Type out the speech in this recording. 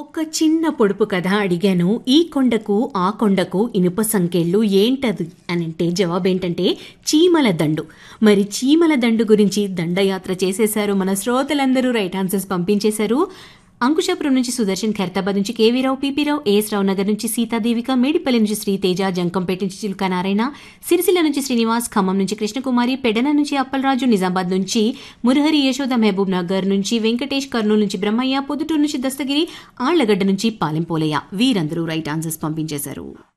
ఒక్క చిన్న పొడుపు కథ అడిగాను ఈ కొండకు ఆ కొండకు ఇనుప సంకెళ్ళు ఏంటది అని అంటే జవాబేంటంటే చీమల దండు మరి చీమల దండు గురించి దండయాత్ర చేసేశారు మన శ్రోతలందరూ రైట్ ఆన్సర్స్ పంపించేశారు అంకుశాపురం నుంచి సుదర్శన్ ఖైరతాబాద్ నుంచి K V Rao P P Rao A S Rao Nagar నుంచి సీతాదేవిక మేడిపల్లి నుంచి శ్రీతేజ జంకంపేట నుంచి చిలుక నారాయణ సిరిసిల్ల నుంచి శ్రీనివాస్ ఖమ్మం నుంచి కృష్ణకుమారి పెడన నుంచి అప్పలరాజు నిజామాబాద్ నుంచి మురహరి యశోద మహబూబ్ నగర్ నుంచి వెంకటేష్ కర్నూలు నుంచి బ్రహ్మయ్య పొద్దుటూరు నుంచి దస్తగిరి ఆళ్లగడ్డ నుంచి పాలెంపోలయ్య వీరందరూ రైట్ ఆన్సర్స్ పంపించేశారు